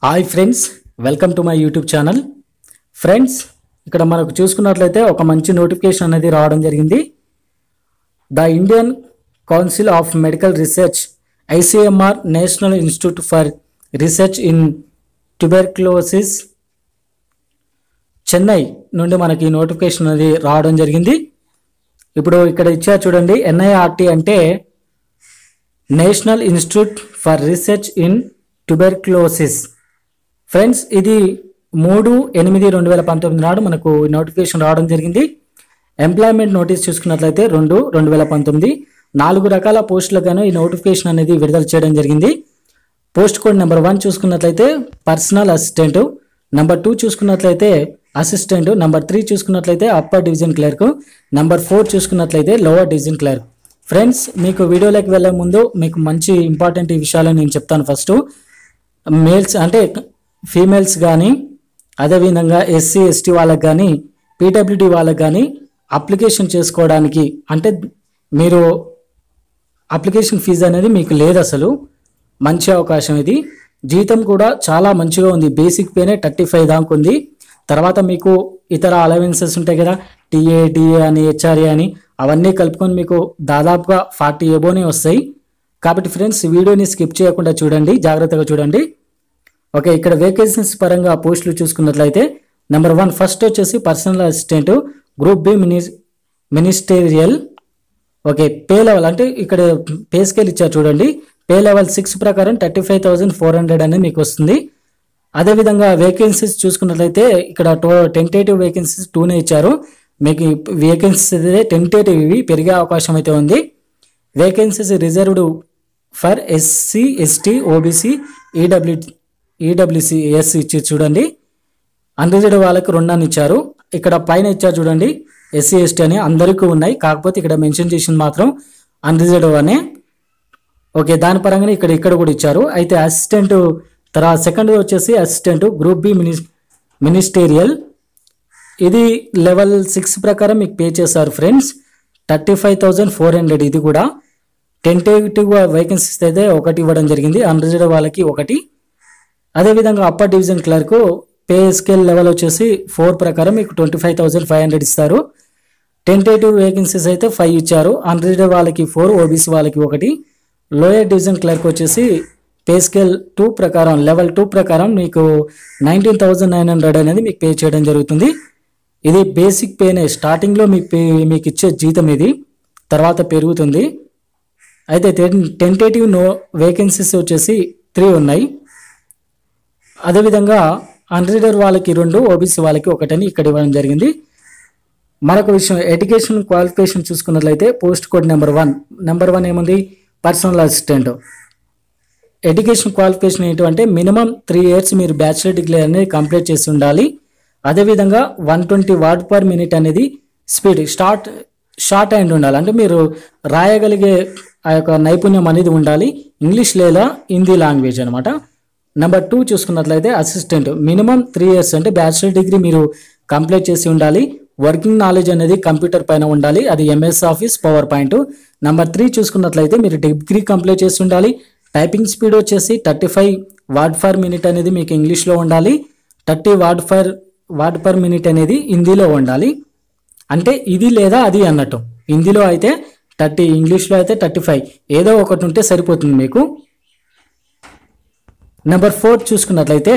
hi friends welcome to my YouTube channel friends ఇక్కడ మనకు చూసుకున్నట్లయితే ఒక మంచి నోటిఫికేషన్ అనేది రావడం జరిగింది the Indian Council of Medical Research ICMR National Institute for Research in Tuberculosis Chennai నుండి మనకి ఈ నోటిఫికేషన్ అనేది రావడం జరిగింది ఇప్పుడు ఇక్కడ ఇచ్చారు చూడండి ఎన్ఐఆర్టీ అంటే National Institute for Research in Tuberculosis friends ఇది మూడు ఎనిమిది రెండు వేల పంతొమ్మిది నాడు మనకు నోటిఫికేషన్ రావడం జరిగింది ఎంప్లాయ్మెంట్ నోటీస్ చూసుకున్నట్లయితే రెండు రెండు వేల పంతొమ్మిది నాలుగు రకాల పోస్టులకు గాను ఈ నోటిఫికేషన్ అనేది విడుదల చేయడం జరిగింది పోస్ట్ కోడ్ నెంబర్ వన్ చూసుకున్నట్లయితే పర్సనల్ అసిస్టెంట్ నెంబర్ టూ చూసుకున్నట్లయితే అసిస్టెంట్ నెంబర్ త్రీ చూసుకున్నట్లయితే upper division clerk number four చూసుకున్నట్లయితే లోవర్ డివిజన్ క్లర్క్ ఫ్రెండ్స్ మీకు వీడియోలోకి వెళ్ళే ముందు మీకు మంచి ఇంపార్టెంట్ ఈ విషయాలు నేను చెప్తాను ఫస్ట్ మేల్స్ అంటే ఫీమేల్స్ కానీ అదేవిధంగా ఎస్సీ ఎస్టీ వాళ్ళకి కానీ పీడబ్ల్యూడి వాళ్ళకి కానీ అప్లికేషన్ చేసుకోవడానికి అంటే మీరు అప్లికేషన్ ఫీజు అనేది మీకు లేదు అసలు మంచి అవకాశం ఇది జీతం కూడా చాలా మంచిగా ఉంది బేసిక్ పేనే థర్టీ ఫైవ్ దాకా ఉంది తర్వాత మీకు ఇతర అలవెన్సెస్ ఉంటాయి కదా టీఏ డిఏ అని హెచ్ఆర్ఏ అని అవన్నీ కలుపుకొని మీకు దాదాపుగా ఫార్టీ ఎబోనే వస్తాయి కాబట్టి ఫ్రెండ్స్ వీడియోని స్కిప్ చేయకుండా చూడండి జాగ్రత్తగా చూడండి ఓకే ఇక్కడ వేకెన్సీస్ పరంగా పోస్టులు చూసుకున్నట్లయితే నెంబర్ వన్ ఫస్ట్ వచ్చేసి personal assistant group B mini ministerial okay pay level అంటే ఇక్కడ పే స్కేల్ ఇచ్చారు చూడండి పే లెవెల్ సిక్స్ ప్రకారం thirty five thousand four hundred అనేది మీకు వస్తుంది అదేవిధంగా వేకెన్సీస్ చూసుకున్నట్లయితే ఇక్కడ టో టెంటేటివ్ వేకెన్సీస్ టూనే ఇచ్చారు మీకు వేకెన్సీస్ అయితే టెంటేటివ్ ఇవి పెరిగే అవకాశం అయితే ఉంది vacancies reserved for SC ST OBC EW EWC S ఇచ్చి చూడండి అన్రిజర్వ్డ్ వాళ్ళకి రెండని ఇచ్చారు ఇక్కడ పైన ఇచ్చారు చూడండి ఎస్సీ ఎస్టీ అని అందరికీ ఉన్నాయి కాకపోతే ఇక్కడ మెన్షన్ చేసింది మాత్రం అన్రిజర్వ్డ్ అనే ఓకే దాని పరంగానే ఇక్కడ ఇక్కడ కూడా ఇచ్చారు అయితే అసిస్టెంట్ తర్వాత సెకండ్ వచ్చేసి assistant group B mini ministerial ఇది లెవెల్ సిక్స్ ప్రకారం మీకు పే చేశారు friends thirty five thousand four hundred ఇది కూడా టెంటేటివ్గా వేకెన్సీస్ అయితే ఒకటి ఇవ్వడం జరిగింది అన్రిజర్వ్డ్ వాళ్ళకి ఒకటి అదేవిధంగా upper division clerk pay scale level వచ్చేసి ఫోర్ ప్రకారం మీకు twenty five thousand five hundred ఇస్తారు టెంటేటివ్ వేకెన్సీస్ అయితే ఫైవ్ ఇచ్చారు అన్రిజర్వ్డ్ వాళ్ళకి ఫోర్ ఓబీసీ వాళ్ళకి ఒకటి లోయర్ డివిజన్ క్లర్క్ వచ్చేసి పే స్కేల్ టూ ప్రకారం లెవెల్ టూ ప్రకారం మీకు నైన్టీన్ థౌజండ్ నైన్ హండ్రెడ్ అనేది మీకు పే చేయడం జరుగుతుంది ఇది బేసిక్ పేనే స్టార్టింగ్లో మీ పే మీకు ఇచ్చే జీతం ఇది తర్వాత పెరుగుతుంది అయితే టెన్ టెంటేటివ్ నో వేకెన్సీస్ వచ్చేసి త్రీ ఉన్నాయి అదేవిధంగా అన్రీడర్ వాళ్ళకి రెండు ఓబీసీ వాళ్ళకి ఒకటని ఇక్కడ ఇవ్వడం జరిగింది మరొక విషయం ఎడ్యుకేషన్ క్వాలిఫికేషన్ చూసుకున్నట్లయితే post code number one number one ఏముంది పర్సనల్ అసిస్టెంట్ ఎడ్యుకేషన్ క్వాలిఫికేషన్ ఏంటంటే మినిమం త్రీ ఇయర్స్ మీరు బ్యాచిలర్ డిగ్రీ అనేది కంప్లీట్ చేసి ఉండాలి అదేవిధంగా one twenty word per minute అనేది స్పీడ్ స్టార్ట్ షార్ట్ హ్యాండ్ ఉండాలి అంటే మీరు రాయగలిగే ఆ యొక్క నైపుణ్యం అనేది ఉండాలి ఇంగ్లీష్ లేదా హిందీ లాంగ్వేజ్ అనమాట నెంబర్ టూ చూసుకున్నట్లయితే అసిస్టెంట్ మినిమం త్రీ ఇయర్స్ అంటే బ్యాచిలర్ డిగ్రీ మీరు కంప్లీట్ చేసి ఉండాలి వర్కింగ్ నాలెడ్జ్ అనేది కంప్యూటర్ పైన ఉండాలి అది MS office power point number three చూసుకున్నట్లయితే మీరు డిగ్రీ కంప్లీట్ చేసి ఉండాలి టైపింగ్ స్పీడ్ వచ్చేసి thirty five word per minute అనేది మీకు ఇంగ్లీష్లో ఉండాలి thirty word per word per minute అనేది హిందీలో ఉండాలి అంటే ఇది లేదా అది అన్నట్టు హిందీలో అయితే థర్టీ ఇంగ్లీష్లో అయితే థర్టీ ఫైవ్ ఏదో ఒకటి ఉంటే సరిపోతుంది మీకు నెంబర్ ఫోర్ చూసుకున్నట్లయితే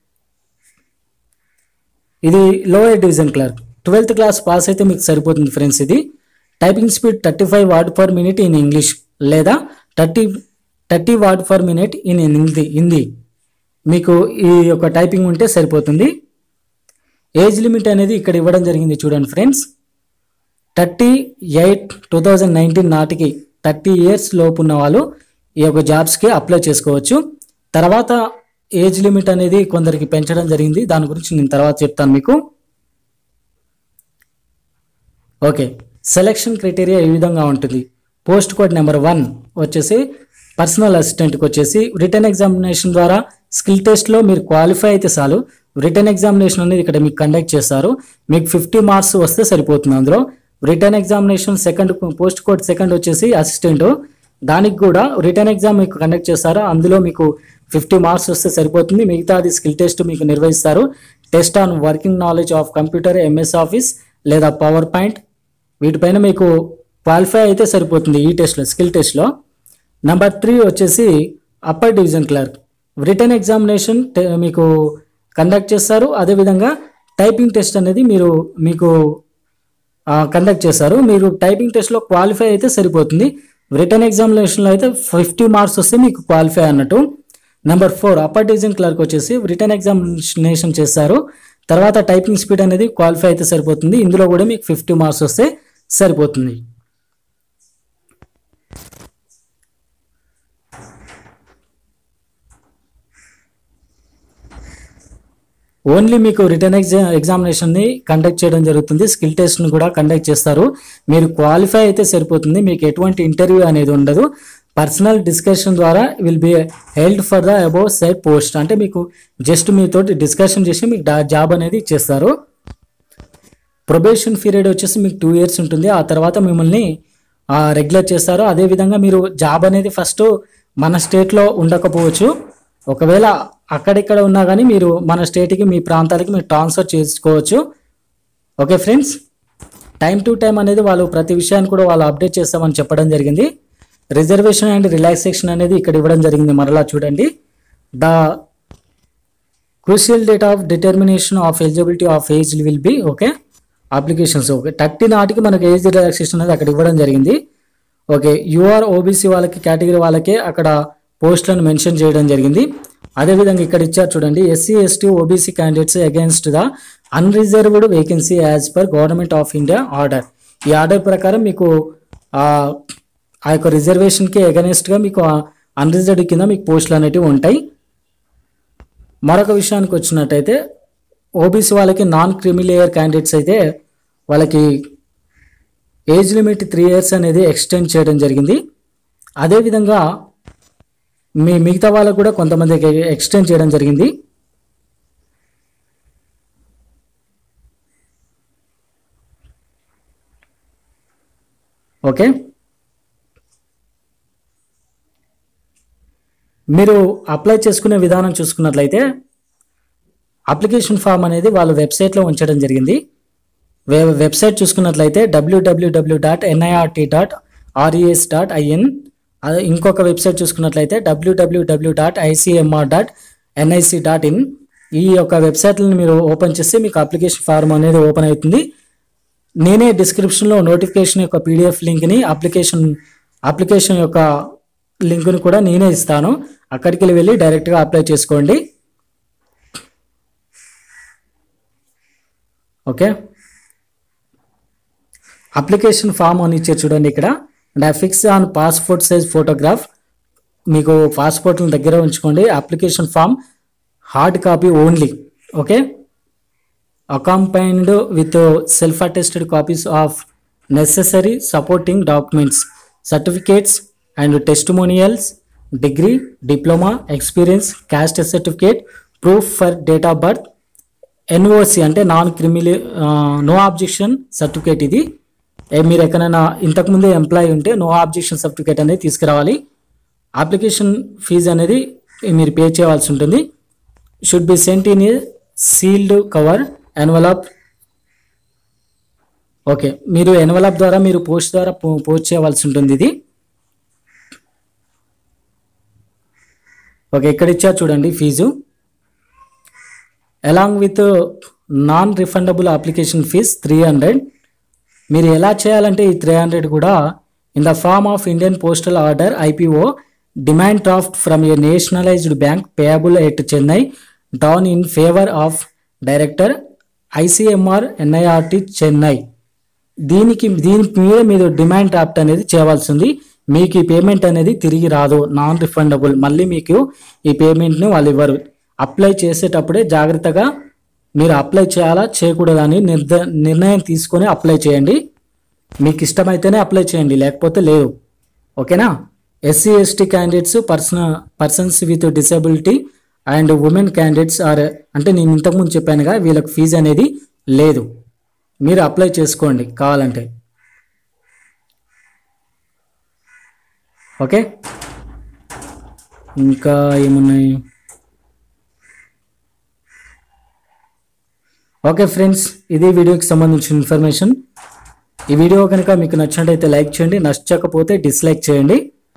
ఇది lower division clerk twelfth class pass అయితే మీకు సరిపోతుంది ఫ్రెండ్స్ ఇది typing speed thirty five word per minute in English లేదా thirty thirty word per minute in Hindi Hindi మీకు ఈ యొక్క టైపింగ్ ఉంటే సరిపోతుంది ఏజ్ లిమిట్ అనేది ఇక్కడ ఇవ్వడం జరిగింది చూడండి friends thirty eight two thousand nineteen నాటికి థర్టీ ఇయర్స్ లోపు ఉన్న వాళ్ళు ఈ యొక్క జాబ్స్కి అప్లై చేసుకోవచ్చు తర్వాత ఏజ్ లిమిట్ అనేది కొందరికి పెంచడం జరిగింది దాని గురించి నేను తర్వాత చెప్తాను మీకు ఓకే సెలక్షన్ క్రైటీరియా ఈ విధంగా ఉంటుంది పోస్ట్ కోడ్ నెంబర్ వన్ వచ్చేసి పర్సనల్ అసిస్టెంట్కి వచ్చేసి రిటర్న్ ఎగ్జామినేషన్ ద్వారా స్కిల్ టెస్ట్లో మీరు క్వాలిఫై అయితే చాలు రిటర్న్ ఎగ్జామినేషన్ అనేది ఇక్కడ మీకు కండక్ట్ చేస్తారు మీకు ఫిఫ్టీ మార్క్స్ వస్తే సరిపోతుంది అందులో written examination second post code second వచ్చేసి అసిస్టెంట్ దానికి కూడా రిటర్న్ ఎగ్జామ్ మీకు కండక్ట్ చేస్తారు అందులో మీకు ఫిఫ్టీ మార్క్స్ వస్తే సరిపోతుంది మిగతా అది స్కిల్ టెస్ట్ మీకు నిర్వహిస్తారు test on working knowledge of computer MS office లేదా పవర్ పాయింట్ వీటిపైన మీకు క్వాలిఫై అయితే సరిపోతుంది ఈ టెస్ట్లో స్కిల్ టెస్ట్లో నెంబర్ త్రీ వచ్చేసి upper division clerk written examination మీకు కండక్ట్ చేస్తారు అదేవిధంగా టైపింగ్ టెస్ట్ అనేది మీరు మీకు కండక్ట్ చేస్తారు మీరు టైపింగ్ టెస్ట్లో క్వాలిఫై అయితే సరిపోతుంది రిటర్న్ ఎగ్జామినేషన్లో అయితే ఫిఫ్టీ మార్క్స్ వస్తే మీకు క్వాలిఫై అన్నట్టు number four upper division clerk వచ్చేసి రిటర్న్ ఎగ్జామినేషన్ చేస్తారు తర్వాత టైపింగ్ స్పీడ్ అనేది క్వాలిఫై అయితే సరిపోతుంది ఇందులో కూడా మీకు ఫిఫ్టీ మార్క్స్ వస్తే సరిపోతుంది ఓన్లీ మీకు రిటర్న్ ఎగ్జామ్ ఎగ్జామినేషన్ని కండక్ట్ చేయడం జరుగుతుంది స్కిల్ టెస్ట్ని కూడా కండక్ట్ చేస్తారు మీరు క్వాలిఫై అయితే సరిపోతుంది మీకు ఎటువంటి ఇంటర్వ్యూ అనేది ఉండదు పర్సనల్ డిస్కషన్ ద్వారా will be held for the above said post అంటే మీకు జస్ట్ మీతోటి డిస్కషన్ చేసి మీకు జాబ్ అనేది ఇచ్చేస్తారు ప్రొబేషన్ పీరియడ్ వచ్చేసి మీకు టూ ఇయర్స్ ఉంటుంది ఆ తర్వాత మిమ్మల్ని రెగ్యులర్ చేస్తారు అదేవిధంగా మీరు జాబ్ అనేది ఫస్ట్ మన స్టేట్లో ఉండకపోవచ్చు ఒకవేళ అక్కడిక్కడ ఉన్నా కానీ మీరు మన స్టేట్కి మీ ప్రాంతాలకి మీరు ట్రాన్స్ఫర్ చేసుకోవచ్చు okay friends time to time అనేది వాళ్ళు ప్రతి విషయాన్ని కూడా వాళ్ళు అప్డేట్ చేస్తామని చెప్పడం జరిగింది రిజర్వేషన్ అండ్ రిలాక్సేషన్ అనేది ఇక్కడ ఇవ్వడం జరిగింది మరలా చూడండి the crucial date of determination of eligibility of age will be okay applications okay thirty నాటికి మనకి ఏజ్ రిలాక్సేషన్ అనేది అక్కడ ఇవ్వడం జరిగింది ఓకే యూఆర్ ఓబీసీ వాళ్ళకి కేటగిరీ వాళ్ళకే అక్కడ పోస్టులను మెన్షన్ చేయడం జరిగింది అదేవిధంగా ఇక్కడ ఇచ్చారు చూడండి SC ST OBC candidates against the unreserved vacancy as per government of India order ఈ ఆర్డర్ ప్రకారం మీకు ఆ ఆ యొక్క రిజర్వేషన్కి అగెనెస్ట్గా మీకు అన్రిజర్వ్డ్ కింద మీకు పోస్టులు అనేటివి ఉంటాయి మరొక విషయానికి వచ్చినట్టయితే ఓబీసీ వాళ్ళకి నాన్ క్రిమిలేయర్ క్యాండిడేట్స్ అయితే వాళ్ళకి ఏజ్ లిమిట్ త్రీ ఇయర్స్ అనేది ఎక్స్టెండ్ చేయడం జరిగింది అదేవిధంగా మీ మిగతా వాళ్ళకు కూడా కొంతమందికి ఎక్స్టెండ్ చేయడం జరిగింది ఓకే మీరు అప్లై చేసుకునే విధానం చూసుకున్నట్లయితే అప్లికేషన్ ఫామ్ అనేది వాళ్ళ వెబ్సైట్లో ఉంచడం జరిగింది వె వెబ్సైట్ చూసుకున్నట్లయితే డబ్ల్యూడబ్ల్యూడబ్ల్యూ dot NIRT dot RES dot IN అదే ఇంకొక వెబ్సైట్ చూసుకున్నట్లయితే డబ్ల్యూడబ్ల్యూడబ్ల్యూ dot ICMR dot NIC dot in ఈ యొక్క వెబ్సైట్లను మీరు ఓపెన్ చేస్తే మీకు అప్లికేషన్ ఫామ్ అనేది ఓపెన్ అవుతుంది నేనే డిస్క్రిప్షన్లో నోటిఫికేషన్ యొక్క పీడిఎఫ్ లింక్ని అప్లికేషన్ అప్లికేషన్ యొక్క లింక్ని కూడా నేనే ఇస్తాను అక్కడికి వెళ్ళి డైరెక్ట్గా అప్లై చేసుకోండి ఓకే అప్లికేషన్ ఫామ్ అని ఇచ్చారు చూడండి ఇక్కడ and fix on passport size photograph మీకు పాస్పోర్ట్ని దగ్గర ఉంచుకోండి application form hard copy only okay accompanied with self attested copies of necessary supporting documents certificates and testimonials degree diploma experience caste certificate proof for date of birth NOC అంటే non creamy no objection certificate ఇది ఏ మీరు ఎక్కడైనా ఇంతకుముందే employee ఉంటే no objection certificate అనేది తీసుకురావాలి application fee అనేది మీరు పే చేయాల్సి ఉంటుంది should be sent in a sealed cover envelope okay మీరు ఎన్వలప్ ద్వారా మీరు పోస్ట్ ద్వారా పోస్ట్ చేయవలసి ఉంటుంది ఇది ఓకే ఇక్కడ ఇచ్చారు చూడండి fees along with non refundable application fee three hundred మీరు ఎలా చేయాలంటే ఈ త్రీ హండ్రెడ్ కూడా in the form of Indian postal order IPO demand draft from a nationalised bank payable at Chennai drawn in favour of director ICMR NIRT Chennai దీనికి దీని మీద మీరు demand draft అనేది చేయవలసింది మీకు ఈ పేమెంట్ అనేది తిరిగి రాదు నాన్ రిఫండబుల్ మళ్ళీ మీకు ఈ పేమెంట్ని వాళ్ళు ఇవ్వరు అప్లై చేసేటప్పుడే జాగ్రత్తగా మీరు అప్లై చేయాలా చేయకూడదా అని నిర్ద నిర్ణయం తీసుకొని అప్లై చేయండి మీకు ఇష్టమైతేనే అప్లై చేయండి లేకపోతే లేదు ఓకేనా SC ST candidates person persons with disability and women candidates are అంటే నేను ఇంతకుముందు చెప్పానుగా వీళ్ళకి ఫీజు అనేది లేదు మీరు అప్లై చేసుకోండి కావాలంటే ఓకే ఇంకా ఏమున్నాయి ఓకే ఫ్రెండ్స్ ఇది వీడియోకి సంబంధించిన ఇన్ఫర్మేషన్ ఈ వీడియో కనుక మీకు నచ్చినట్టయితే లైక్ చేయండి నచ్చకపోతే డిస్లైక్ చేయండి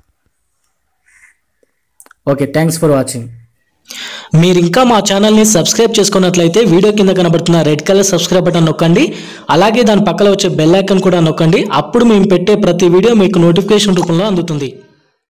ఓకే థ్యాంక్స్ ఫర్ వాచింగ్ మీరు ఇంకా మా ఛానల్ని సబ్స్క్రైబ్ చేసుకున్నట్లయితే వీడియో కింద కనబడుతున్న రెడ్ కలర్ సబ్స్క్రైబ్ బటన్ నొక్కండి అలాగే దాని పక్కన వచ్చే బెల్ ఐకాన్ కూడా నొక్కండి అప్పుడు మేము పెట్టే ప్రతి వీడియో మీకు నోటిఫికేషన్ రూపంలో అందుతుంది